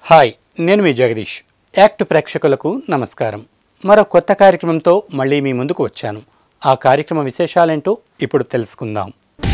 hi నేను మీ Jagadish act ప్రేక్షకులకు నమస్కారం మరో కొత్త కార్యక్రమంతో మళ్ళీ మీ ముందుకు వచ్చాను ఆ కార్యక్రమ విశేషాలేంటో ఇప్పుడు తెలుసుకుందాం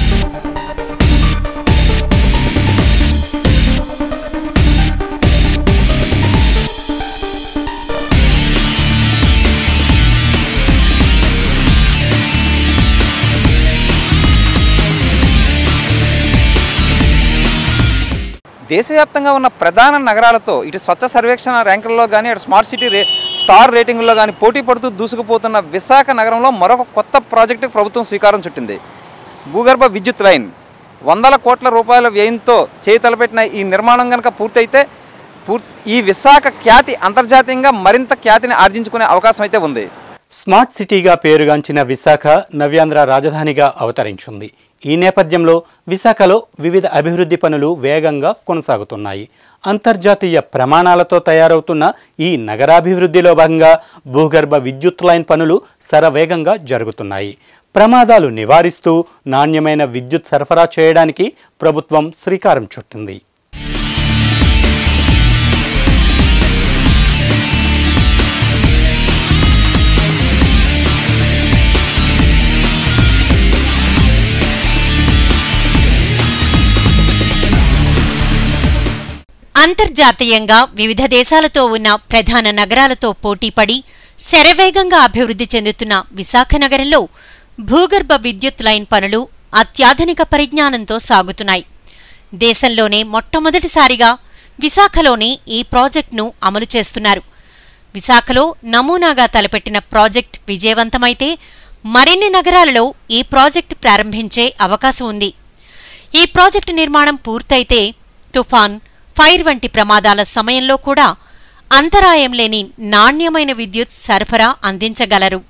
దేశవ్యాప్తంగా ఉన్న ప్రధాన నగరాలతో ఇటు స్వచ్ఛ సర్వేక్షణ ర్యాంకుల్లో కానీ అటు స్మార్ట్ సిటీ రే స్టార్ రేటింగుల్లో కానీ పోటీ పడుతూ దూసుకుపోతున్న విశాఖ నగరంలో మరొక కొత్త ప్రాజెక్టుకు ప్రభుత్వం శ్రీకారం చుట్టింది భూగర్భ విద్యుత్ లైన్ వందల కోట్ల రూపాయల వ్యయంతో చేయి తలపెట్టిన ఈ నిర్మాణం కనుక పూర్తయితే పూర్ ఈ విశాఖ ఖ్యాతి అంతర్జాతీయంగా మరింత ఖ్యాతిని ఆర్జించుకునే అవకాశం అయితే ఉంది స్మార్ట్ సిటీగా పేరుగాంచిన విశాఖ నవ్యాంధ్ర రాజధానిగా అవతరించింది ఈ నేపథ్యంలో విశాఖలో వివిధ అభివృద్ధి పనులు వేగంగా కొనసాగుతున్నాయి అంతర్జాతీయ ప్రమాణాలతో తయారవుతున్న ఈ నగరాభివృద్ధిలో భాగంగా భూగర్భ విద్యుత్ లైన్ పనులు శరవేగంగా జరుగుతున్నాయి ప్రమాదాలు నివారిస్తూ నాణ్యమైన విద్యుత్ సరఫరా చేయడానికి ప్రభుత్వం శ్రీకారం చుట్టింది అంతర్జాతీయంగా వివిధ దేశాలతో ఉన్న ప్రధాన నగరాలతో పోటీపడి శరవేగంగా అభివృద్ధి చెందుతున్న విశాఖ నగరంలో భూగర్భ విద్యుత్ లైన్ పనులు అత్యాధునిక పరిజ్ఞానంతో సాగుతున్నాయి దేశంలోనే మొట్టమొదటిసారిగా విశాఖలోనే ఈ ప్రాజెక్టును అమలు చేస్తున్నారు విశాఖలో నమూనాగా తలపెట్టిన ప్రాజెక్ట్ విజయవంతమైతే మరిన్ని నగరాలలో ఈ ప్రాజెక్టు ప్రారంభించే అవకాశం ఉంది ఈ ప్రాజెక్టు నిర్మాణం పూర్తయితే తుఫాన్ ఫైర్ వంటి ప్రమాదాల సమయంలో కూడా అంతరాయం లేని నాణ్యమైన విద్యుత్ సరఫరా అందించగలరు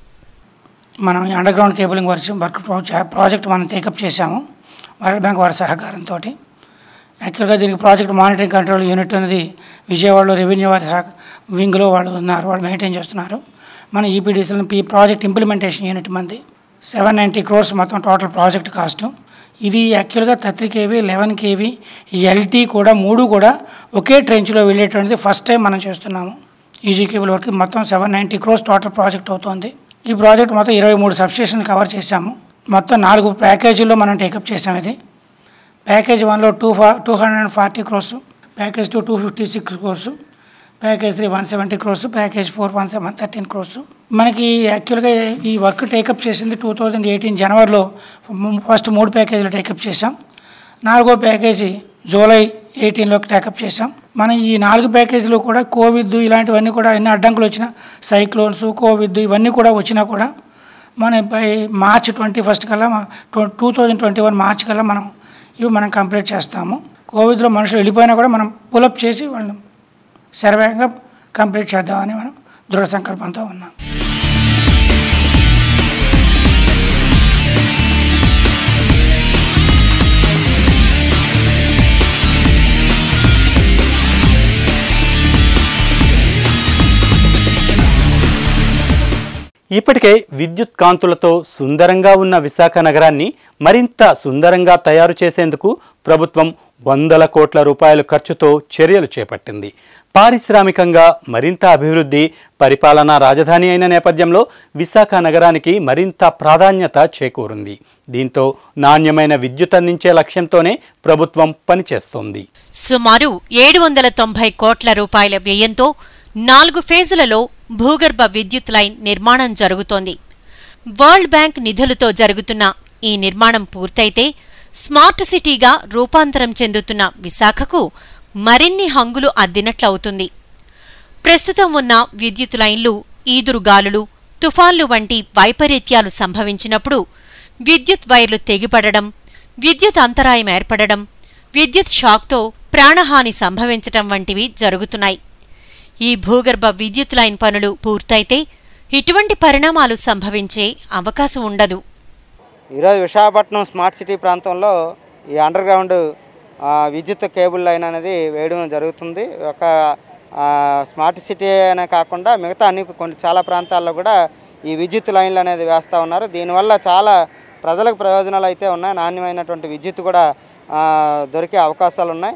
మనం ఈ underground cabling work work ప్రో- ప్రాజెక్ట్ మనం టేకప్ చేశాము వరల్డ్ బ్యాంక్ వారి సహకారంతో యాక్చువల్గా దీనికి ప్రాజెక్ట్ మానిటరింగ్ కంట్రోల్ యూనిట్ అనేది విజయవాడలో రెవెన్యూ వారి సహ వింగ్లో వాళ్ళు ఉన్నారు వాళ్ళు మెయింటైన్ చేస్తున్నారు మన ఈపీడీసీలో ఈ ప్రాజెక్ట్ ఇంప్లిమెంటేషన్ యూనిట్ మంది సెవెన్ నైంటీ క్రోర్స్ మొత్తం టోటల్ ప్రాజెక్ట్ కాస్ట్ ఇది యాక్చువల్గా thirty KV eleven KV LT కూడా మూడు కూడా ఒకే ట్రెంచ్లో వెళ్ళేటువంటిది ఫస్ట్ టైం మనం చేస్తున్నాము ఈజీ కేబుల్ వర్క్ మొత్తం seven ninety crores total project అవుతుంది ఈ ప్రాజెక్ట్ మొత్తం ఇరవై మూడు సబ్స్టేషన్ కవర్ చేశాము మొత్తం నాలుగు ప్యాకేజీల్లో మనం టేకప్ చేసాం ఇది ప్యాకేజ్ వన్లో టూ ఫా two hundred and forty crores package two two fifty six crores package three one seventy crores package four one seven thirteen crores మనకి యాక్చువల్గా ఈ వర్క్ టేకప్ చేసింది టూ థౌజండ్ ఎయిటీన్ జనవరిలో ఫస్ట్ మూడు ప్యాకేజీలు టేకప్ చేసాం నాలుగో ప్యాకేజీ జూలై ఎయిటీన్లోకి టేకప్ చేసాం మనం ఈ నాలుగు ప్యాకేజీలు కూడా కోవిడ్ ఇలాంటివన్నీ కూడా ఎన్ని అడ్డంకులు వచ్చినా సైక్లోన్స్ కోవిడ్ ఇవన్నీ కూడా వచ్చినా కూడా మన బై మార్చ్ ట్వంటీ ఫస్ట్ కల్లా two thousand twenty one March కల్లా మనం ఇవి మనం కంప్లీట్ చేస్తాము కోవిడ్లో మనుషులు వెళ్ళిపోయినా కూడా మనం పులప్ చేసి వాళ్ళని సర్వేగా కంప్లీట్ చేద్దామని మనం దృఢ సంకల్పంతో ఉన్నాం ఇప్పటికే విద్యుత్ కాంతులతో సుందరంగా ఉన్న విశాఖ నగరాన్ని మరింత సుందరంగా తయారు చేసేందుకు ప్రభుత్వం వందల కోట్ల రూపాయల ఖర్చుతో చర్యలు చేపట్టింది పారిశ్రామికంగా మరింత అభివృద్ధి పరిపాలనా రాజధాని అయిన నేపథ్యంలో విశాఖ నగరానికి మరింత ప్రాధాన్యత చేకూరింది దీంతో నాణ్యమైన విద్యుత్ అందించే లక్ష్యంతోనే ప్రభుత్వం పనిచేస్తోంది సుమారు ఏడు వందల తొంభై కోట్ల రూపాయల వ్యయంతో నాలుగు ఫేజులలో భూగర్భ విద్యుత్ లైన్ నిర్మాణం జరుగుతోంది వరల్డ్ బ్యాంక్ నిధులతో జరుగుతున్న ఈ నిర్మాణం పూర్తయితే స్మార్ట్ సిటీగా రూపాంతరం చెందుతున్న విశాఖకు మరిన్ని హంగులు అద్దినట్లవుతుంది ప్రస్తుతం ఉన్న విద్యుత్ లైన్లు ఈదురుగాలులు తుఫాన్లు వంటి వైపరీత్యాలు సంభవించినప్పుడు విద్యుత్ వైర్లు తెగిపడడం విద్యుత్ అంతరాయం ఏర్పడడం విద్యుత్ షాక్తో ప్రాణహాని సంభవించటం వంటివి జరుగుతున్నాయి ఈ భూగర్భ విద్యుత్ లైన్ పనులు పూర్తయితే ఇటువంటి పరిణామాలు సంభవించే అవకాశం ఉండదు ఈరోజు విశాఖపట్నం స్మార్ట్ సిటీ ప్రాంతంలో ఈ అండర్ గ్రౌండ్ ఆ, విద్యుత్ కేబుల్ లైన్ అనేది వేయడం జరుగుతుంది ఒక ఆ, స్మార్ట్ సిటీ అనే కాకుండా మిగతా అన్ని కొన్ని చాలా ప్రాంతాల్లో కూడా ఈ విద్యుత్ లైన్లు అనేది వేస్తూ ఉన్నారు దీనివల్ల చాలా ప్రజలకు ప్రయోజనాలు అయితే ఉన్నాయి నాణ్యమైనటువంటి విద్యుత్ కూడా ఆ, దొరికే అవకాశాలు ఉన్నాయి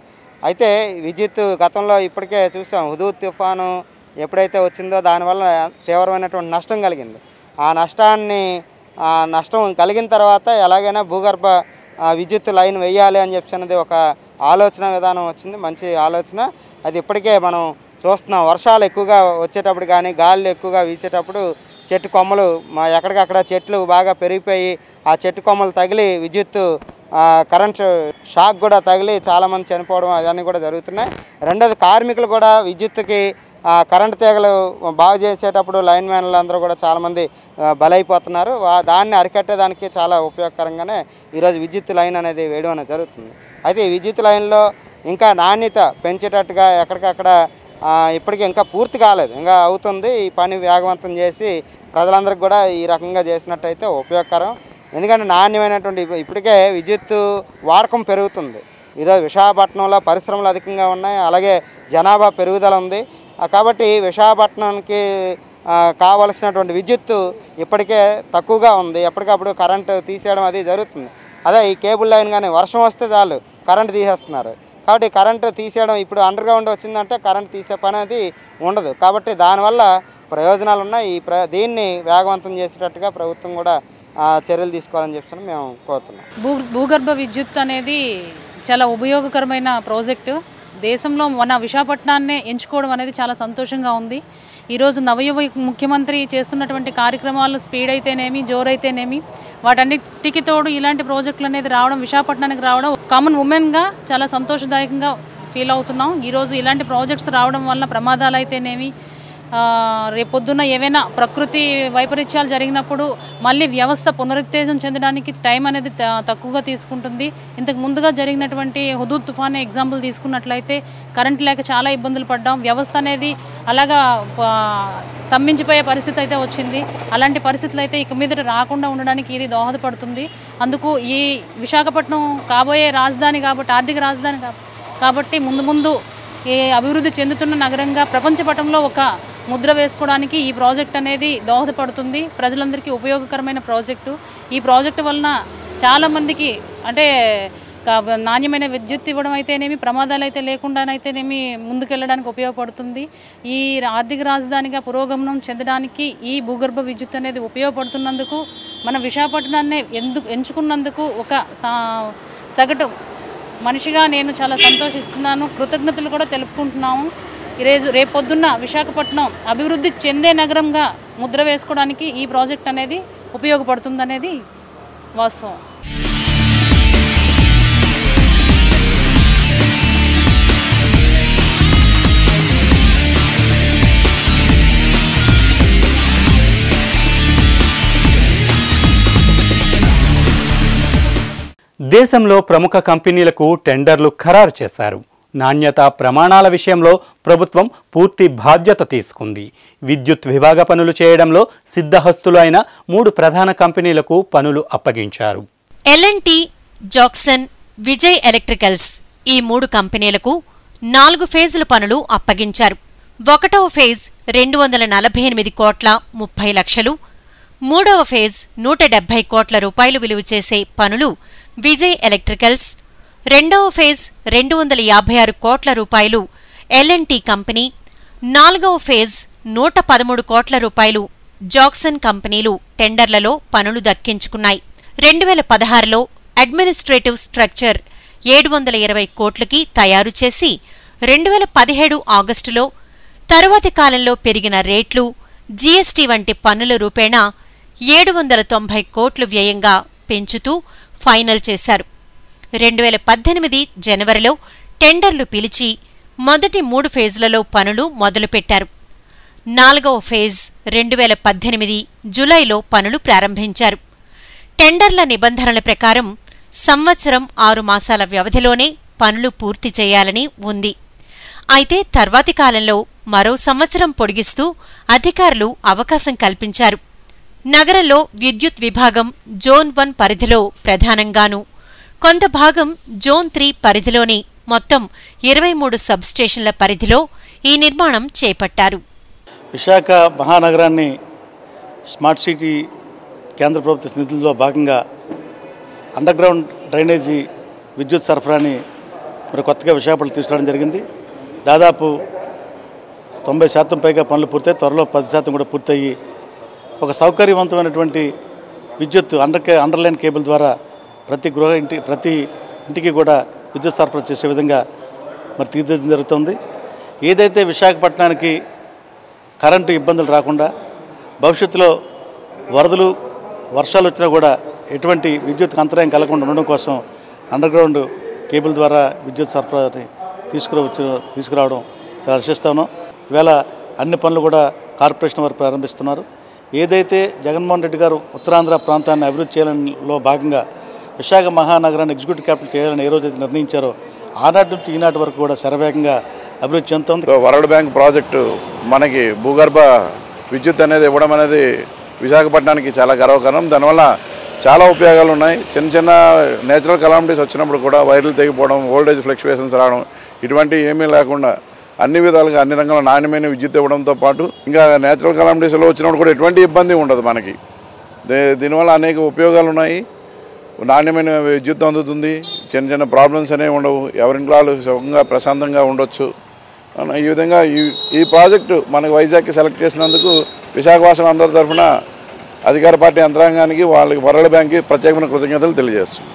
అయితే విద్యుత్ గతంలో ఇప్పటికే చూసాం హుదూద్ తుఫాను ఎప్పుడైతే వచ్చిందో దానివల్ల తీవ్రమైనటువంటి నష్టం కలిగింది ఆ నష్టాన్ని ఆ నష్టం కలిగిన తర్వాత ఎలాగైనా భూగర్భ ఆ, విద్యుత్ లైన్ వేయాలి అని చెప్పి అన్నది ఒక ఆలోచన విధానం వచ్చింది మంచి ఆలోచన అది ఇప్పటికే మనం చూస్తున్నాం వర్షాలు ఎక్కువగా వచ్చేటప్పుడు కానీ గాలులు ఎక్కువగా వీచేటప్పుడు చెట్టు కొమ్మలు మా ఎక్కడికక్కడ చెట్లు బాగా పెరిగిపోయి ఆ చెట్టు కొమ్మలు తగిలి విద్యుత్తు ఆ, కరెంటు షాక్ కూడా తగిలి చాలామంది చనిపోవడం అవన్నీ కూడా జరుగుతున్నాయి రెండోది కార్మికులు కూడా విద్యుత్తుకి ఆ, కరెంటు తీగలు బాగు చేసేటప్పుడు లైన్ మ్యాన్లు అందరూ కూడా చాలామంది ఆ, బలైపోతున్నారు వా- దాన్ని అరికట్టేదానికి చాలా ఉపయోగకరంగానే ఈరోజు విద్యుత్ లైన్ అనేది వేయడం అనేది జరుగుతుంది అయితే ఈ విద్యుత్ లైన్లో ఇంకా నాణ్యత పెంచేటట్టుగా ఎక్కడికక్కడ ఆ, ఇప్పటికీ ఇంకా పూర్తి కాలేదు ఇంకా అవుతుంది ఈ పని వేగవంతం చేసి ప్రజలందరికీ కూడా ఈ రకంగా చేసినట్టయితే ఉపయోగకరం ఎందుకంటే నాణ్యమైనటువంటి ఇప్ప- ఇప్పటికే విద్యుత్ వాడకం పెరుగుతుంది ఈరోజు విశాఖపట్నంలో పరిశ్రమలు అధికంగా ఉన్నాయి అలాగే జనాభా పెరుగుదల ఉంది ఆ, కాబట్టి విశాఖపట్నానికి ఆ, కావలసినటువంటి విద్యుత్తు ఇప్పటికే తక్కువగా ఉంది ఎప్పటికప్పుడు కరెంటు తీసేయడం అది జరుగుతుంది అదే ఈ కేబుల్ లైన్ కానీ వర్షం వస్తే చాలు కరెంటు తీసేస్తున్నారు కాబట్టి కరెంటు తీసేయడం ఇప్పుడు అండర్ గ్రౌండ్ వచ్చిందంటే కరెంట్ తీసే పని అది ఉండదు కాబట్టి దానివల్ల ప్రయోజనాలు ఉన్నాయి ఈ ప్ర దీన్ని వేగవంతం చేసేటట్టుగా ప్రభుత్వం కూడా ఆ, చర్యలు తీసుకోవాలని చెప్పి మేము కోరుతున్నాం భూ భూగర్భ విద్యుత్ అనేది చాలా ఉపయోగకరమైన ప్రాజెక్టు దేశంలో మన విశాఖపట్నాన్నే ఎంచుకోవడం అనేది చాలా సంతోషంగా ఉంది ఈరోజు నవయువ ముఖ్యమంత్రి చేస్తున్నటువంటి కార్యక్రమాలు స్పీడ్ అయితేనేమి జోరైతేనేమి వాటన్నిటికి తోడు ఇలాంటి ప్రాజెక్టులు అనేది రావడం విశాఖపట్నానికి రావడం కామన్ ఉమెన్గా చాలా సంతోషదాయకంగా ఫీల్ అవుతున్నాం ఈరోజు ఇలాంటి ప్రాజెక్ట్స్ రావడం వల్ల ప్రమాదాలు అయితేనేమి ఆ, రేపొద్దున ఏవైనా ప్రకృతి వైపరీత్యాలు జరిగినప్పుడు మళ్ళీ వ్యవస్థ పునరుత్తేజం చెందడానికి టైం అనేది త- తక్కువగా తీసుకుంటుంది ఇంతకు ముందుగా జరిగినటువంటి హుదూద్ తుఫాన్ ఎగ్జాంపుల్ తీసుకున్నట్లయితే కరెంట్ లేక చాలా ఇబ్బందులు పడ్డాం వ్యవస్థ అనేది అలాగా ఆ, స్తంభించిపోయే పరిస్థితి అయితే వచ్చింది అలాంటి పరిస్థితులు అయితే ఇక మీద రాకుండా ఉండడానికి ఇది దోహదపడుతుంది అందుకు ఈ విశాఖపట్నం కాబోయే రాజధాని కాబట్టి ఆర్థిక రాజధాని కాబ- కాబట్టి ముందు ముందు ఈ అభివృద్ధి చెందుతున్న నగరంగా ప్రపంచ పటంలో ఒక ముద్ర వేసుకోవడానికి ఈ ప్రాజెక్ట్ అనేది దోహదపడుతుంది ప్రజలందరికీ ఉపయోగకరమైన ప్రాజెక్టు ఈ ప్రాజెక్టు వలన చాలామందికి అంటే కా- నాణ్యమైన విద్యుత్ ఇవ్వడం అయితేనేమి ప్రమాదాలు అయితే లేకుండానైతేనేమి ముందుకెళ్ళడానికి ఉపయోగపడుతుంది ఈ ఆర్థిక రాజధానిగా పురోగమనం చెందడానికి ఈ భూగర్భ విద్యుత్ అనేది ఉపయోగపడుతున్నందుకు మన విశాఖపట్నాన్ని ఎందుకు ఎంచుకున్నందుకు ఒక సా- సగటు మనిషిగా నేను చాలా సంతోషిస్తున్నాను కృతజ్ఞతలు కూడా తెలుపుకుంటున్నాము ఈరోజు రేపొద్దున్న విశాఖపట్నం అభివృద్ధి చెందే నగరంగా ముద్ర వేసుకోవడానికి ఈ ప్రాజెక్ట్ అనేది ఉపయోగపడుతుందనేది వాస్తవం దేశంలో ప్రముఖ కంపెనీలకు టెండర్లు ఖరారు చేశారు నాణ్యత ప్రమాణాల విషయంలో ప్రభుత్వం పూర్తి బాధ్యత తీసుకుంది విద్యుత్ విభాగ పనులు చేయడంలో సిద్ధహస్తులు అయిన మూడు ప్రధాన కంపెనీలకు పనులు అప్పగించారు ఎల్ఎన్టీ జాక్సన్ విజయ్ ఎలక్ట్రికల్స్ ఈ మూడు కంపెనీలకు నాలుగు ఫేజుల పనులు అప్పగించారు ఒకటవ ఫేజ్ రెండు వందల నలభై ఎనిమిది కోట్ల ముప్పై లక్షలు మూడవ ఫేజ్ నూట డెబ్బై కోట్ల రూపాయలు విలువ చేసే పనులు విజయ్ ఎలక్ట్రికల్స్ రెండవ ఫేజ్ రెండు వందల యాభై ఆరు కోట్ల రూపాయలు ఎల్ఎన్టీ కంపెనీ నాలుగవ ఫేజ్ నూట పదమూడు కోట్ల రూపాయలు జాక్సన్ కంపెనీలు టెండర్లలో పనులు దక్కించుకున్నాయి రెండు వేల పదహారులో అడ్మినిస్ట్రేటివ్ స్ట్రక్చర్ ఏడు వందల ఇరవై కోట్లకి తయారు చేసి రెండు వేల పదిహేడు ఆగస్టులో తరువాతి కాలంలో పెరిగిన రేట్లు జీఎస్టీ వంటి పన్నుల రూపేణా ఏడు వందల తొంభై కోట్లు వ్యయంగా పెంచుతూ ఫైనల్ చేశారు రెండు వేల పద్దెనిమిది జనవరిలో టెండర్లు పిలిచి మొదటి మూడు ఫేజ్లలో పనులు మొదలుపెట్టారు నాలుగవ ఫేజ్ రెండు వేల పద్దెనిమిది జులైలో పనులు ప్రారంభించారు టెండర్ల నిబంధనల ప్రకారం సంవత్సరం ఆరు మాసాల వ్యవధిలోనే పనులు పూర్తి చేయాలని ఉంది అయితే తర్వాతి కాలంలో మరో సంవత్సరం పొడిగిస్తూ అధికారులు అవకాశం కల్పించారు నగరంలో విద్యుత్ విభాగం జోన్ వన్ పరిధిలో ప్రధానంగాను కొంత భాగం జోన్ త్రీ పరిధిలోని మొత్తం ఇరవై మూడు సబ్స్టేషన్ల పరిధిలో ఈ నిర్మాణం చేపట్టారు విశాఖ మహానగరాన్ని స్మార్ట్ సిటీ కేంద్ర ప్రభుత్వ నిధుల్లో భాగంగా అండర్ గ్రౌండ్ డ్రైనేజీ విద్యుత్ సరఫరాని మరి కొత్తగా విశాఖపట్నం తీసుకురావడం జరిగింది దాదాపు తొంభై శాతం పైగా పనులు పూర్తయి త్వరలో పది శాతం కూడా పూర్తయ్యి ఒక సౌకర్యవంతమైనటువంటి విద్యుత్ అండర్ కే అండర్లైన్ కేబుల్ ద్వారా ప్రతి గృహ ఇంటి ప్రతి ఇంటికి కూడా విద్యుత్ సరఫరా చేసే విధంగా మరి తీర్చిదిద్దడం జరుగుతుంది ఏదైతే విశాఖపట్నానికి కరెంటు ఇబ్బందులు రాకుండా భవిష్యత్తులో వరదలు వర్షాలు వచ్చినా కూడా ఎటువంటి విద్యుత్ అంతరాయం కలగకుండా ఉండడం కోసం అండర్ గ్రౌండ్ కేబుల్ ద్వారా విద్యుత్ సరఫరాని తీసుకురావచ్చు తీసుకురావడం చాలా హర్షిస్తాను ఈవేళ అన్ని పనులు కూడా కార్పొరేషన్ వారు ప్రారంభిస్తున్నారు ఏదైతే జగన్మోహన్ రెడ్డి గారు ఉత్తరాంధ్ర ప్రాంతాన్ని అభివృద్ధి చేయాలలో భాగంగా విశాఖ మహానగరాన్ని ఎగ్జిక్యూటివ్ క్యాపిటల్ చేయాలని ఏ రోజైతే నిర్ణయించారో ఆనాటి నుంచి ఈనాటి వరకు కూడా శరవేగంగా అభివృద్ధి చెందుతుంది వరల్డ్ బ్యాంక్ ప్రాజెక్టు మనకి భూగర్భ విద్యుత్ అనేది ఇవ్వడం అనేది విశాఖపట్నానికి చాలా గర్వకారణం దానివల్ల చాలా ఉపయోగాలు ఉన్నాయి చిన్న చిన్న నేచురల్ కలామిటీస్ వచ్చినప్పుడు కూడా వైర్లు తెగిపోవడం ఓల్డేజ్ ఫ్లక్చువేషన్స్ రావడం ఇటువంటి ఏమీ లేకుండా అన్ని విధాలుగా అన్ని రంగాల్లో నాణ్యమైన విద్యుత్ ఇవ్వడంతో పాటు ఇంకా నేచురల్ కలామిటీస్లో వచ్చినప్పుడు కూడా ఎటువంటి ఇబ్బంది ఉండదు మనకి దే- దీనివల్ల అనేక ఉపయోగాలు ఉన్నాయి నాణ్యమైన విద్యుత్ అందుతుంది చిన్న చిన్న ప్రాబ్లమ్స్ అనేవి ఉండవు ఎవరింట్లో వాళ్ళు సుఖంగా ప్రశాంతంగా ఉండొచ్చు అన్న ఈ విధంగా ఈ ఈ ప్రాజెక్టు మనకి వైజాగ్కి సెలెక్ట్ చేసినందుకు విశాఖవాసం అందరి తరఫున అధికార పార్టీ యంత్రాంగానికి వాళ్ళకి వరల్డ్ బ్యాంక్కి ప్రత్యేకమైన కృతజ్ఞతలు తెలియజేస్తుంది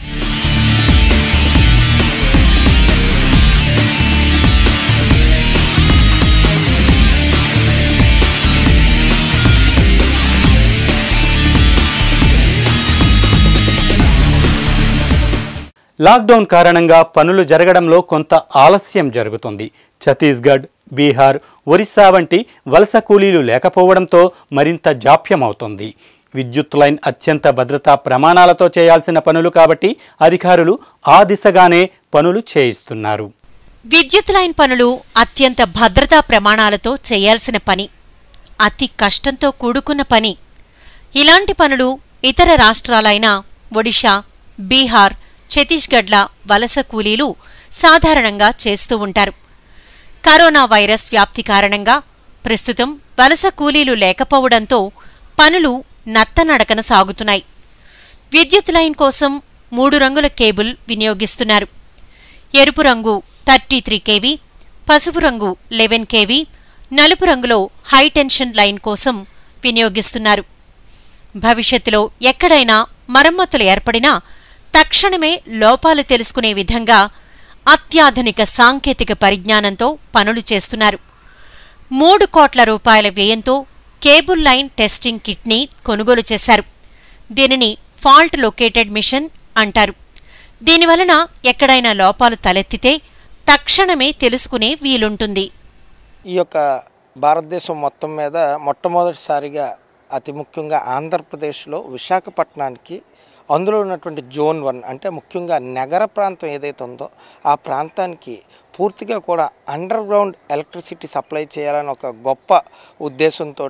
లాక్డౌన్ కారణంగా పనులు జరగడంలో కొంత ఆలస్యం జరుగుతుంది ఛత్తీస్గఢ్ బీహార్ ఒరిస్సా వంటి వలస కూలీలు లేకపోవడంతో మరింత జాప్యమవుతుంది విద్యుత్ లైన్ అత్యంత భద్రతా ప్రమాణాలతో చేయాల్సిన పనులు కాబట్టి అధికారులు ఆ దిశగానే పనులు చేయిస్తున్నారు విద్యుత్ లైన్ పనులు అత్యంత భద్రతా ప్రమాణాలతో చేయాల్సిన పని అతి కష్టంతో కూడుకున్న పని ఇలాంటి పనులు ఇతర రాష్ట్రాలైన ఒడిషా బీహార్ ఛత్తీస్గఢ్ల వలస కూలీలు సాధారణంగా చేస్తూ ఉంటారు కరోనా వైరస్ వ్యాప్తి కారణంగా ప్రస్తుతం వలస కూలీలు లేకపోవడంతో పనులు నత్తనడకన సాగుతున్నాయి విద్యుత్ లైన్ కోసం మూడు రంగుల కేబుల్ వినియోగిస్తున్నారు ఎరుపు రంగు థర్టీ త్రీ కేవీ పసుపు రంగు లెవెన్ కేవీ నలుపు రంగులో హై టెన్షన్ లైన్ కోసం వినియోగిస్తున్నారు భవిష్యత్తులో ఎక్కడైనా మరమ్మతులు ఏర్పడినా తక్షణమే లోపాలు తెలుసుకునే విధంగా అత్యాధునిక సాంకేతిక పరిజ్ఞానంతో పనులు చేస్తున్నారు మూడు కోట్ల రూపాయల వ్యయంతో కేబుల్ లైన్ టెస్టింగ్ కిట్ని కొనుగోలు చేశారు దీనిని ఫాల్ట్ లొకేటెడ్ మిషన్ అంటారు దీనివలన ఎక్కడైనా లోపాలు తలెత్తితే తక్షణమే తెలుసుకునే వీలుంటుంది ఈ యొక్క భారతదేశం మొత్తం మీద మొట్టమొదటిసారిగా అతి ముఖ్యంగా ఆంధ్రప్రదేశ్లో విశాఖపట్నానికి అందులో ఉన్నటువంటి జోన్ వన్ అంటే ముఖ్యంగా నగర ప్రాంతం ఏదైతే ఉందో ఆ ప్రాంతానికి పూర్తిగా కూడా అండర్ గ్రౌండ్ ఎలక్ట్రిసిటీ సప్లై చేయాలని ఒక గొప్ప ఉద్దేశంతో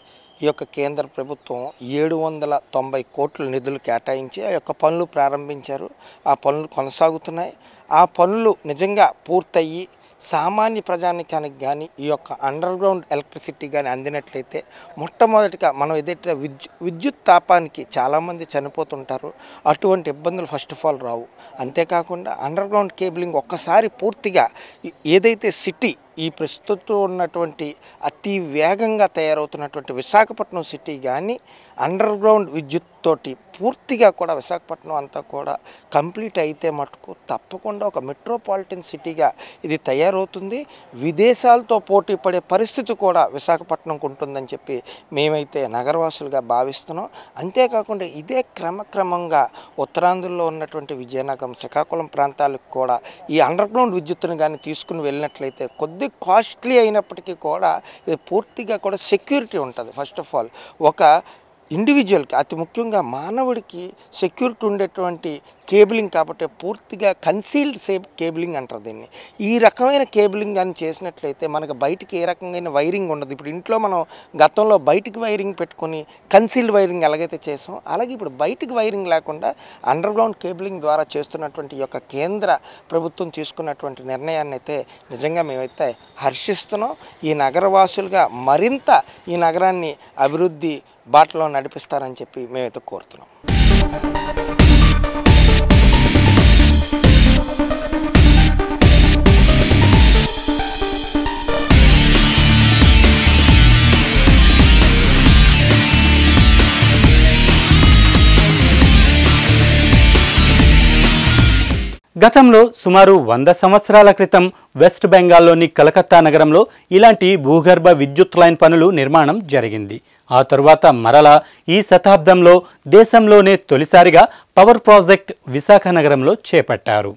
ఈ యొక్క కేంద్ర ప్రభుత్వం ఏడు వందల తొంభై కోట్ల నిధులు కేటాయించి ఆ యొక్క పనులు ప్రారంభించారు ఆ పనులు కొనసాగుతున్నాయి ఆ పనులు నిజంగా పూర్తయ్యి సామాన్య ప్రజానికానికి కానీ ఈ యొక్క అండర్ గ్రౌండ్ ఎలక్ట్రిసిటీ కానీ అందినట్లయితే మొట్టమొదటిగా మనం ఏదైతే విద్యు విద్యుత్ తాపానికి చాలామంది చనిపోతుంటారు అటువంటి ఇబ్బందులు ఫస్ట్ ఆఫ్ ఆల్ రావు అంతేకాకుండా అండర్ గ్రౌండ్ కేబులింగ్ ఒక్కసారి పూర్తిగా ఈ- ఏదైతే సిటీ ఈ ప్రస్తుతం ఉన్నటువంటి అతి వేగంగా తయారవుతున్నటువంటి విశాఖపట్నం సిటీ కానీ అండర్ గ్రౌండ్ విద్యుత్ తోటి పూర్తిగా కూడా విశాఖపట్నం అంతా కూడా కంప్లీట్ అయితే మటుకు తప్పకుండా ఒక మెట్రోపాలిటన్ సిటీగా ఇది తయారవుతుంది విదేశాలతో పోటీ పడే పరిస్థితి కూడా విశాఖపట్నంకు ఉంటుందని చెప్పి మేమైతే నగరవాసులుగా భావిస్తున్నాం అంతేకాకుండా ఇదే క్రమక్రమంగా ఉత్తరాంధ్రలో ఉన్నటువంటి విజయనగరం శ్రీకాకుళం ప్రాంతాలకు కూడా ఈ అండర్ గ్రౌండ్ విద్యుత్తును కానీ తీసుకుని వెళ్ళినట్లయితే కొద్ది కాస్ట్లీ అయినప్పటికీ కూడా ఇది పూర్తిగా కూడా సెక్యూరిటీ ఉంటుంది ఫస్ట్ ఆఫ్ ఆల్ ఒక ఇండివిజువల్కి అతి ముఖ్యంగా మానవుడికి సెక్యూరిటీ ఉండేటువంటి కేబులింగ్ కాబట్టి పూర్తిగా కన్సీల్డ్ సేఫ్ కేబులింగ్ అంటారు దీన్ని ఈ రకమైన కేబులింగ్ కానీ చేసినట్లయితే మనకు బయటికి ఏ రకమైన వైరింగ్ ఉండదు ఇప్పుడు ఇంట్లో మనం గతంలో బయటికి వైరింగ్ పెట్టుకొని కన్సీల్డ్ వైరింగ్ ఎలాగైతే చేసాం అలాగే ఇప్పుడు బయటికి వైరింగ్ లేకుండా అండర్ గ్రౌండ్ కేబులింగ్ ద్వారా చేస్తున్నటువంటి ఈ యొక్క కేంద్ర ప్రభుత్వం తీసుకున్నటువంటి నిర్ణయాన్ని అయితే నిజంగా మేమైతే హర్షిస్తున్నాం ఈ నగరవాసులుగా మరింత ఈ నగరాన్ని అభివృద్ధి బాటలో నడిపిస్తారని చెప్పి మేమైతే కోరుతున్నాం గతంలో సుమారు వంద సంవత్సరాల క్రితం వెస్ట్ బెంగాల్లోని కలకత్తా నగరంలో ఇలాంటి భూగర్భ విద్యుత్ లైన్ పనులు నిర్మాణం జరిగింది ఆ తరువాత మరలా ఈ శతాబ్దంలో దేశంలోనే తొలిసారిగా పవర్ ప్రాజెక్ట్ విశాఖ నగరంలో చేపట్టారు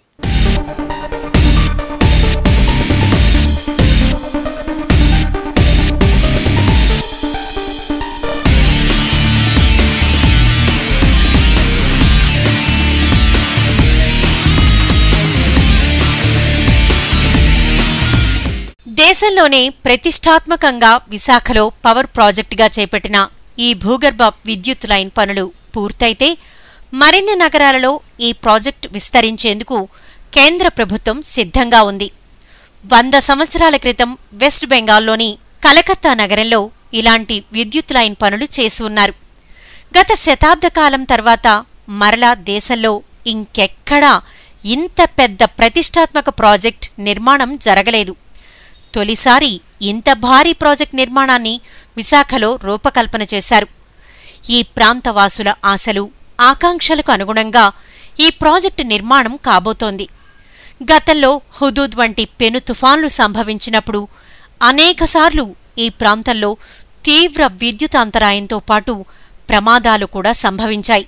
దేశంలోనే ప్రతిష్టాత్మకంగా విశాఖలో పవర్ ప్రాజెక్టుగా చేపట్టిన ఈ భూగర్భ విద్యుత్ లైన్ పనులు పూర్తయితే మరిన్ని నగరాలలో ఈ ప్రాజెక్టు విస్తరించేందుకు కేంద్ర ప్రభుత్వం సిద్ధంగా ఉంది వంద సంవత్సరాల క్రితం వెస్ట్ బెంగాల్లోని కలకత్తా నగరంలో ఇలాంటి విద్యుత్ లైన్ పనులు చేసి ఉన్నారు గత శతాబ్ద కాలం తర్వాత మరలా దేశంలో ఇంకెక్కడా ఇంత పెద్ద ప్రతిష్టాత్మక ప్రాజెక్ట్ నిర్మాణం జరగలేదు తొలిసారి ఇంత భారీ ప్రాజెక్ట్ నిర్మాణాన్ని విశాఖలో రూపకల్పన చేశారు ఈ ప్రాంతవాసుల ఆశలు ఆకాంక్షలకు అనుగుణంగా ఈ ప్రాజెక్టు నిర్మాణం కాబోతోంది గతంలో హుదూద్ వంటి పెను తుఫాన్లు సంభవించినప్పుడు అనేకసార్లు ఈ ప్రాంతంలో తీవ్ర విద్యుత్ అంతరాయంతో పాటు ప్రమాదాలు కూడా సంభవించాయి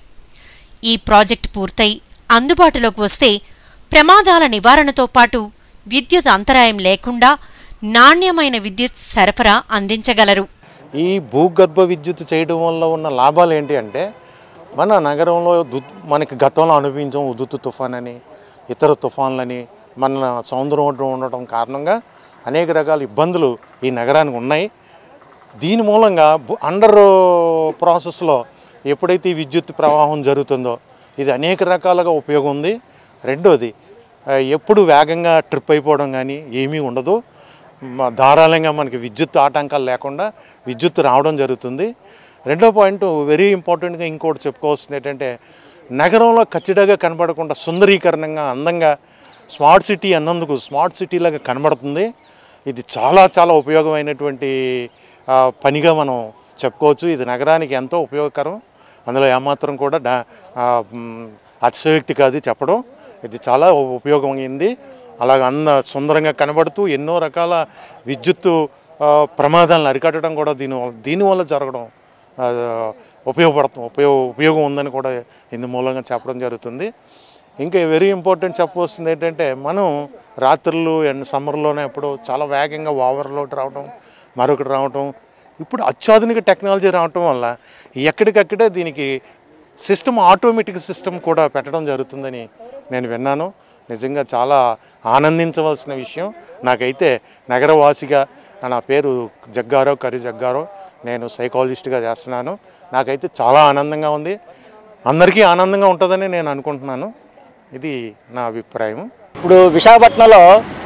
ఈ ప్రాజెక్టు పూర్తయి అందుబాటులోకి వస్తే ప్రమాదాల నివారణతో పాటు విద్యుత్ అంతరాయం లేకుండా నాణ్యమైన విద్యుత్ సరఫరా అందించగలరు ఈ భూగర్భ విద్యుత్ చేయడం వల్ల ఉన్న లాభాలు ఏంటి అంటే మన నగరంలో దు మనకి గతంలో అనుభవించాం ఉదుతు తుఫాన్ అని ఇతర తుఫాన్లని మన సముద్రం ఉండటం కారణంగా అనేక రకాల ఇబ్బందులు ఈ నగరానికి ఉన్నాయి దీని మూలంగా భూ- అండర్ ప్రాసెస్లో ఎప్పుడైతే ఈ విద్యుత్ ప్రవాహం జరుగుతుందో ఇది అనేక రకాలుగా ఉపయోగం ఉంది రెండోది ఆ, ఎప్పుడు వేగంగా ట్రిప్ అయిపోవడం కానీ ఏమీ ఉండదు మ- ధారాళంగా మనకి విద్యుత్ ఆటంకాలు లేకుండా విద్యుత్ రావడం జరుగుతుంది రెండో పాయింట్ వెరీ ఇంపార్టెంట్గా ఇంకోటి చెప్పుకోవాల్సింది ఏంటంటే నగరంలో ఖచ్చితంగా కనబడకుండా సుందరీకరణంగా అందంగా స్మార్ట్ సిటీ అన్నందుకు స్మార్ట్ సిటీలాగా కనబడుతుంది ఇది చాలా చాలా ఉపయోగమైనటువంటి ఆ, పనిగా మనం చెప్పుకోవచ్చు ఇది నగరానికి ఎంతో ఉపయోగకరం అందులో ఏమాత్రం కూడా డా ఆ, మ్, అతిశయోక్తి కాదు చెప్పడం ఇది చాలా ఉపయోగమైంది అలాగ అంద సుందరంగా కనబడుతూ ఎన్నో రకాల విద్యుత్తు ఆ, ప్రమాదాలను అరికట్టడం కూడా దీని దీనివల్ల జరగడం ఆ, ఉపయోగపడుతుంది ఉపయోగ ఉపయోగం ఉందని కూడా ఇందు మూలంగా చెప్పడం జరుగుతుంది ఇంకా వెరీ ఇంపార్టెంట్ చెప్పవలసింది ఏంటంటే మనం రాత్రులు అండ్ సమ్మర్లోనే ఎప్పుడు చాలా వేగంగా ఓవర్లోడ్ రావడం మరొకటి రావటం ఇప్పుడు అత్యాధునిక టెక్నాలజీ రావటం వల్ల ఎక్కడికక్కడే దీనికి సిస్టమ్ ఆటోమేటిక్ సిస్టమ్ కూడా పెట్టడం జరుగుతుందని నేను విన్నాను నిజంగా చాలా ఆనందించవలసిన విషయం నాకైతే నగరవాసిగా నా పేరు జగ్గారావు కరి జగ్గారావు నేను సైకాలజిస్ట్గా చేస్తున్నాను నాకైతే చాలా ఆనందంగా ఉంది అందరికీ ఆనందంగా ఉంటుందని నేను అనుకుంటున్నాను ఇది నా అభిప్రాయం ఇప్పుడు విశాఖపట్నంలో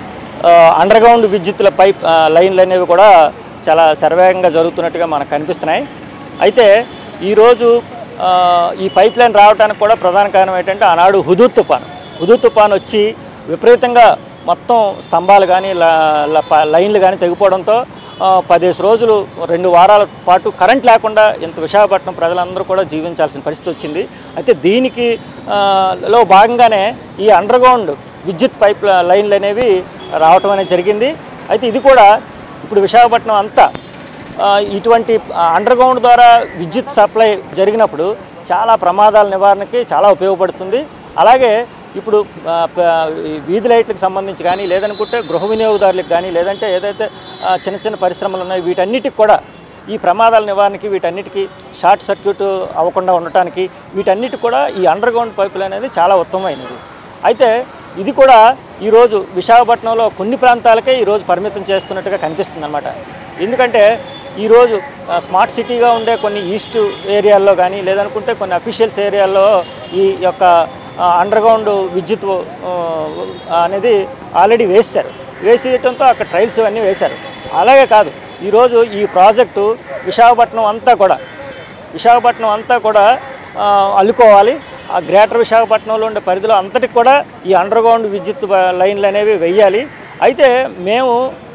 ఆ, అండర్ గ్రౌండ్ విద్యుత్తుల పైప్ ఆ, లైన్లు అనేవి కూడా చాలా శరవేగంగా జరుగుతున్నట్టుగా మనకు కనిపిస్తున్నాయి అయితే ఈరోజు ఆ, ఈ పైప్ లైన్ రావడానికి కూడా ప్రధాన కారణం ఏంటంటే ఆనాడు హుదూద్ తుఫాన్ హుదూద్ తుఫాన్ వచ్చి విపరీతంగా మొత్తం స్తంభాలు కానీ లైన్లు కానీ తెగిపోవడంతో ఆ, పదిహేను రోజులు రెండు వారాల పాటు కరెంట్ లేకుండా ఇంత విశాఖపట్నం ప్రజలందరూ కూడా జీవించాల్సిన పరిస్థితి వచ్చింది అయితే దీనికి ఆ, లో భాగంగానే ఈ అండర్ గ్రౌండ్ విద్యుత్ పైప్ లైన్లు అనేవి రావటం అనేది జరిగింది అయితే ఇది కూడా ఇప్పుడు విశాఖపట్నం అంతా ఆ, ఇటువంటి అండర్ గ్రౌండ్ ద్వారా విద్యుత్ సప్లై జరిగినప్పుడు చాలా ప్రమాదాల నివారణకి చాలా ఉపయోగపడుతుంది అలాగే ఇప్పుడు ఆ, ప- ఈ వీధి లైట్లకు సంబంధించి కానీ లేదనుకుంటే గృహ వినియోగదారులకు కానీ లేదంటే ఏదైతే ఆ, చిన్న చిన్న పరిశ్రమలు ఉన్నాయో వీటన్నిటికి కూడా ఈ ప్రమాదాల నివారణకి వీటన్నిటికీ షార్ట్ సర్క్యూట్ అవ్వకుండా ఉండటానికి వీటన్నిటి కూడా ఈ అండర్ గ్రౌండ్ పైపులు అనేది చాలా ఉత్తమమైనది అయితే ఇది కూడా ఈరోజు విశాఖపట్నంలో కొన్ని ప్రాంతాలకే ఈరోజు పరిమితం చేస్తున్నట్టుగా కనిపిస్తుంది అనమాట ఎందుకంటే ఈరోజు ఆ, స్మార్ట్ సిటీగా ఉండే కొన్ని ఈస్ట్ ఏరియాల్లో కానీ లేదనుకుంటే కొన్ని అఫీషియల్స్ ఏరియాల్లో ఈ యొక్క ఆ, అండర్ గ్రౌండ్ విద్యుత్ ఆ, అనేది ఆల్రెడీ వేశారు వేసేయటంతో అక్కడ ట్రైల్స్ అన్నీ వేశారు అలాగే కాదు ఈరోజు ఈ ప్రాజెక్టు విశాఖపట్నం అంతా కూడా విశాఖపట్నం అంతా కూడా ఆ, అల్లుకోవాలి ఆ గ్రేటర్ విశాఖపట్నంలో ఉండే పరిధిలో అంతటికి కూడా ఈ అండర్ గ్రౌండ్ విద్యుత్ బ- లైన్లు అనేవి వెయ్యాలి అయితే మేము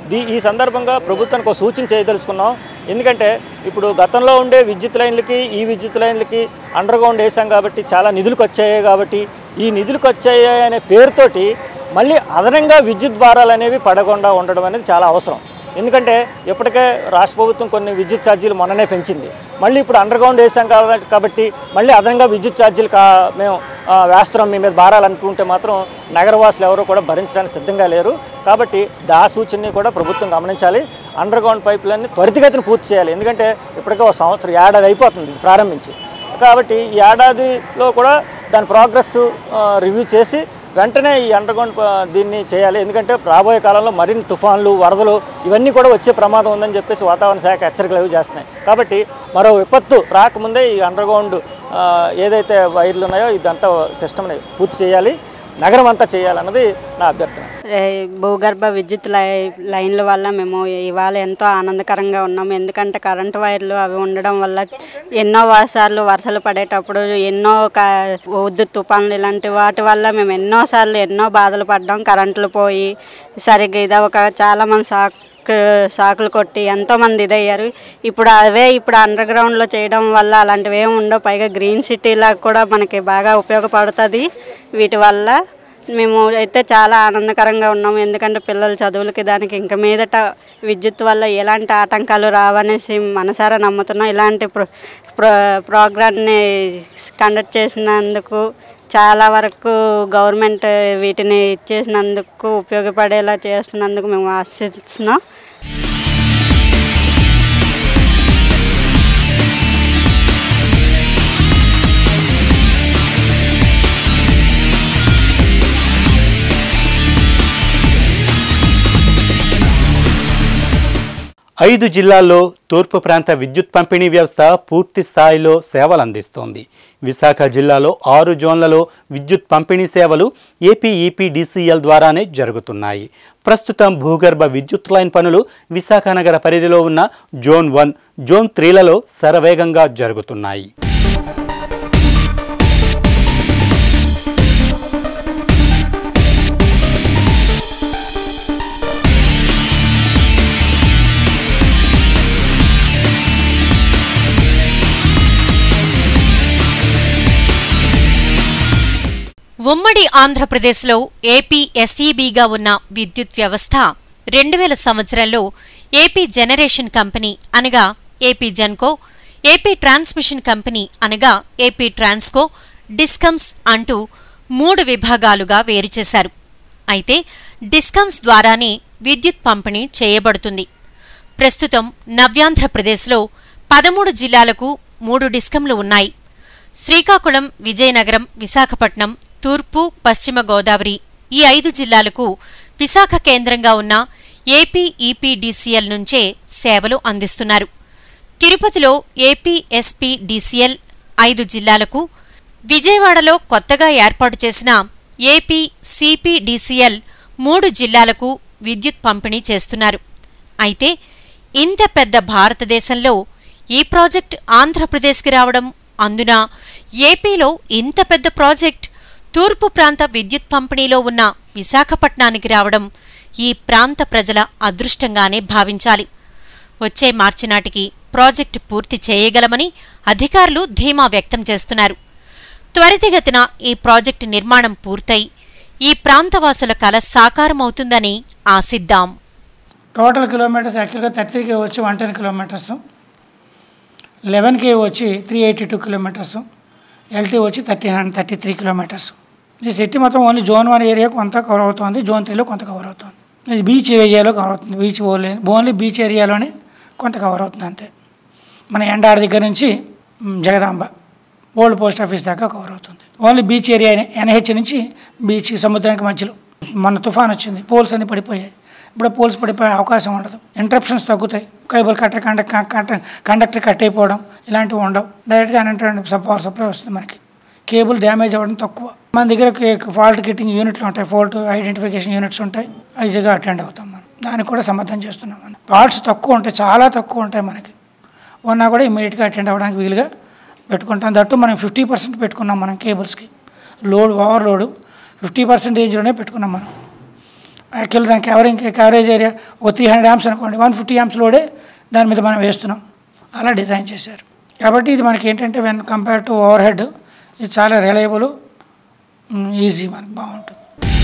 దీ ఈ సందర్భంగా ప్రభుత్వానికి ఒక సూచన చేయదలుచుకున్నాం ఎందుకంటే ఇప్పుడు గతంలో ఉండే విద్యుత్ లైన్లకి ఈ విద్యుత్ లైన్లకి అండర్ గ్రౌండ్ వేసాం కాబట్టి చాలా నిధులకు వచ్చాయి కాబట్టి ఈ నిధులకు వచ్చాయి అనే పేరుతోటి మళ్ళీ అదనంగా విద్యుత్ భారాలు అనేవి పడకుండా ఉండడం అనేది చాలా అవసరం ఎందుకంటే ఇప్పటికే రాష్ట్ర ప్రభుత్వం కొన్ని విద్యుత్ ఛార్జీలు మొన్ననే పెంచింది మళ్ళీ ఇప్పుడు అండర్ గ్రౌండ్ వేసాం కాబట్టి కాబట్టి మళ్ళీ అదనంగా విద్యుత్ ఛార్జీలు కా మేము ఆ, వేస్తున్నాం మీ మీద భారాలు అనుకుంటే మాత్రం నగరవాసులు ఎవరు కూడా భరించడానికి సిద్ధంగా లేరు కాబట్టి దా సూచనని కూడా ప్రభుత్వం గమనించాలి అండర్ గ్రౌండ్ పైపులన్నీ త్వరితగతిన పూర్తి చేయాలి ఎందుకంటే ఇప్పటికే ఒక సంవత్సరం ఏడాది అయిపోతుంది ఇది ప్రారంభించి కాబట్టి ఈ ఏడాదిలో కూడా దాని ప్రోగ్రెస్ రివ్యూ చేసి వెంటనే ఈ అండర్గ్రౌండ్ దీన్ని చేయాలి ఎందుకంటే రాబోయే కాలంలో మరిన్ని తుఫాన్లు వరదలు ఇవన్నీ కూడా వచ్చే ప్రమాదం ఉందని చెప్పేసి వాతావరణ శాఖ హెచ్చరికలు అవి చేస్తున్నాయి కాబట్టి మరో విపత్తు రాకముందే ఈ అండర్గ్రౌండ్ ఏదైతే వైర్లు ఉన్నాయో ఇదంతా సిస్టమ్ని పూర్తి చేయాలి నగరం అంతా చేయాలన్నది నా అభ్యర్థన ఏ, భూగర్భ విద్యుత్ లై లైన్ల వల్ల మేము ఇవాళ ఎంతో ఆనందకరంగా ఉన్నాము ఎందుకంటే కరెంటు వైర్లు అవి ఉండడం వల్ల ఎన్నో సార్లు వర్షాలు పడేటప్పుడు ఎన్నో క ఉద్దు తుఫాన్లు ఇలాంటి వాటి వల్ల మేము ఎన్నో సార్లు ఎన్నో బాధలు పడ్డాం కరెంట్లు పోయి సరిగ్గా ఇది ఒక చాలామంది సాక్ సాకులు కొట్టి ఎంతోమంది ఇదయ్యారు ఇప్పుడు అవే ఇప్పుడు అండర్ గ్రౌండ్లో చేయడం వల్ల అలాంటివి ఏమి ఉండవు పైగా గ్రీన్ సిటీలా కూడా మనకి బాగా ఉపయోగపడుతుంది వీటి వల్ల మేము అయితే చాలా ఆనందకరంగా ఉన్నాము ఎందుకంటే పిల్లల చదువులకి దానికి ఇంక మీదట విద్యుత్ వల్ల ఎలాంటి ఆటంకాలు రావనేసి మనసారా నమ్ముతున్నాం ఇలాంటి ప్రో ప్రో ప్రోగ్రామ్ని కండక్ట్ చేసినందుకు చాలా వరకు గవర్నమెంట్ వీటిని ఇచ్చేసినందుకు ఉపయోగపడేలా చేస్తున్నందుకు మేము ఆశిస్తున్నాం ఐదు జిల్లాల్లో తూర్పు ప్రాంత విద్యుత్ పంపిణీ వ్యవస్థ పూర్తి స్థాయిలో సేవలు అందిస్తోంది విశాఖ జిల్లాలో ఆరు జోన్లలో విద్యుత్ పంపిణీ సేవలు ఏపీ ఈపీడీసీఎల్ ద్వారానే జరుగుతున్నాయి ప్రస్తుతం భూగర్భ విద్యుత్ లైన్ పనులు విశాఖ నగర పరిధిలో ఉన్న జోన్ వన్ జోన్ త్రీలలో శరవేగంగా జరుగుతున్నాయి ఉమ్మడి ఆంధ్రప్రదేశ్లో ఏపీ ఎస్ఈబీగా ఉన్న విద్యుత్ వ్యవస్థ రెండు వేల సంవత్సరంలో ఏపీ జనరేషన్ కంపెనీ అనగా AP Genco AP transmission company అనగా ఏపీ ట్రాన్స్కో డిస్కమ్స్ అంటూ మూడు విభాగాలుగా వేరుచేశారు అయితే డిస్కమ్స్ ద్వారానే విద్యుత్ పంపిణీ చేయబడుతుంది ప్రస్తుతం నవ్యాంధ్రప్రదేశ్లో పదమూడు జిల్లాలకు మూడు డిస్కంలు ఉన్నాయి శ్రీకాకుళం విజయనగరం విశాఖపట్నం తూర్పు పశ్చిమ గోదావరి ఈ ఐదు జిల్లాలకు విశాఖ కేంద్రంగా ఉన్న ఏపీ ఈపీడీసీఎల్ నుంచే సేవలు అందిస్తున్నారు తిరుపతిలో ఏపీ ఎస్పీ డీసీఎల్ ఐదు జిల్లాలకు విజయవాడలో కొత్తగా ఏర్పాటు చేసిన ఏపీ సిపిడిసిఎల్ మూడు జిల్లాలకు విద్యుత్ పంపిణీ చేస్తున్నారు అయితే ఇంత పెద్ద భారతదేశంలో ఈ ప్రాజెక్ట్ ఆంధ్రప్రదేశ్కి రావడం అందున ఏపీలో ఇంత పెద్ద ప్రాజెక్ట్ తూర్పు ప్రాంత విద్యుత్ పంపిణీలో ఉన్న విశాఖపట్నానికి రావడం ఈ ప్రాంత ప్రజల అదృష్టంగానే భావించాలి వచ్చే మార్చి నాటికి ప్రాజెక్టు పూర్తి చేయగలమని అధికారులు ధీమా వ్యక్తం చేస్తున్నారు త్వరితగతిన ఈ ప్రాజెక్టు నిర్మాణం పూర్తయి ఈ ప్రాంతవాసుల కల సాకారమవుతుందని ఆశిద్దాం టోటల్ కిలోమీటర్స్ యాక్చువల్గా థర్టీ కే వచ్చి one ten kilometres eleven K వచ్చి three eighty two kilometres LT వచ్చి thirty hundred thirty three kilometres ఈ సిటీ మొత్తం ఓన్లీ జోన్ వన్ ఏరియా కొంత కవర్ అవుతుంది జోన్ త్రీలో కొంత కవర్ అవుతుంది ఇది బీచ్ ఏరియాలో కవర్ అవుతుంది బీచ్ ఓన్లీ ఓన్లీ బీచ్ ఏరియాలోనే కొంత కవర్ అవుతుంది అంతే మన ఎండాడ దగ్గర నుంచి మ్, జగదాంబ ఓల్డ్ పోస్ట్ ఆఫీస్ దాకా కవర్ అవుతుంది ఓన్లీ బీచ్ ఏరియా ఎన్హెచ్ నుంచి బీచ్ సముద్రానికి మధ్యలో మొన్న తుఫాన్ వచ్చింది పోల్స్ అన్ని పడిపోయాయి ఇప్పుడు పోల్స్ పడిపోయే అవకాశం ఉండదు ఇంటరప్షన్స్ తగ్గుతాయి cable cutter conductor conductor cut అయిపోవడం ఇలాంటివి ఉండవు డైరెక్ట్గా అనంటే పవర్ సప్లై వస్తుంది మనకి కేబుల్ డ్యామేజ్ అవ్వడం తక్కువ మన దగ్గర ఫాల్ట్ కిట్టింగ్ యూనిట్లు ఉంటాయి ఫాల్ట్ ఐడెంటిఫికేషన్ యూనిట్స్ ఉంటాయి ఈజీగా అటెండ్ అవుతాం మనం దానికి కూడా సమర్థం చేస్తున్నాం మనం పార్ట్స్ తక్కువ ఉంటాయి చాలా తక్కువ ఉంటాయి మనకి ఉన్నా కూడా ఇమీడియట్గా అటెండ్ అవ్వడానికి వీలుగా పెట్టుకుంటాం దట్టు మనం ఫిఫ్టీ పర్సెంట్ పెట్టుకున్నాం మనం కేబుల్స్కి లోడ్ ఓవర్ లోడ్ ఫిఫ్టీ పర్సెంటేజ్లోనే పెట్టుకున్నాం మనం యాక్చువల్ దాని కవరింగ్ కవరేజ్ ఏరియా ఒక త్రీ హండ్రెడ్ యామ్స్ అనుకోండి వన్ ఫిఫ్టీ యామ్స్ లోడే దాని మీద మనం వేస్తున్నాం అలా డిజైన్ చేశారు కాబట్టి ఇది మనకి ఏంటంటే when compare to overhead ఇది చాలా రిలయబుల్ ఈజీ మనకు బాగుంటుంది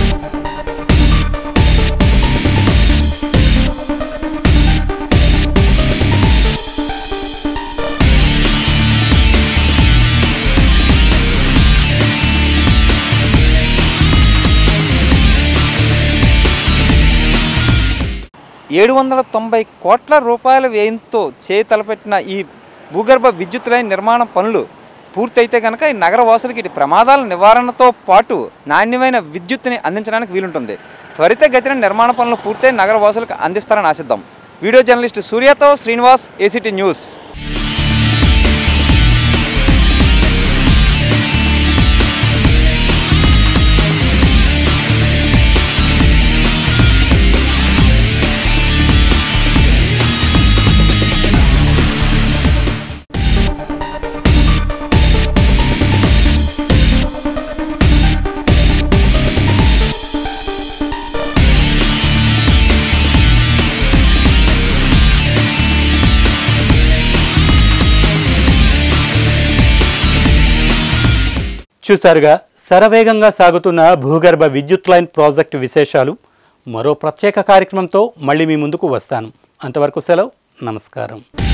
ఏడు వందల తొంభై కోట్ల రూపాయల వ్యయంతో చేయి తలపెట్టిన ఈ భూగర్భ విద్యుత్ లైన్ నిర్మాణ పనులు పూర్తయితే కనుక ఈ నగర వాసులకి ఇటు ప్రమాదాల నివారణతో పాటు నాణ్యమైన విద్యుత్తుని అందించడానికి వీలుంటుంది త్వరితగతిన నిర్మాణ పనులు పూర్తయి నగర వాసులకు అందిస్తారని ఆశిద్దాం వీడియో జర్నలిస్ట్ సూర్యతో శ్రీనివాస్ ఏసీటీ న్యూస్ చూశారుగా శరవేగంగా సాగుతున్న భూగర్భ విద్యుత్ లైన్ ప్రాజెక్టు విశేషాలు మరో ప్రత్యేక కార్యక్రమంతో మళ్ళీ మీ ముందుకు వస్తాను అంతవరకు సెలవు నమస్కారం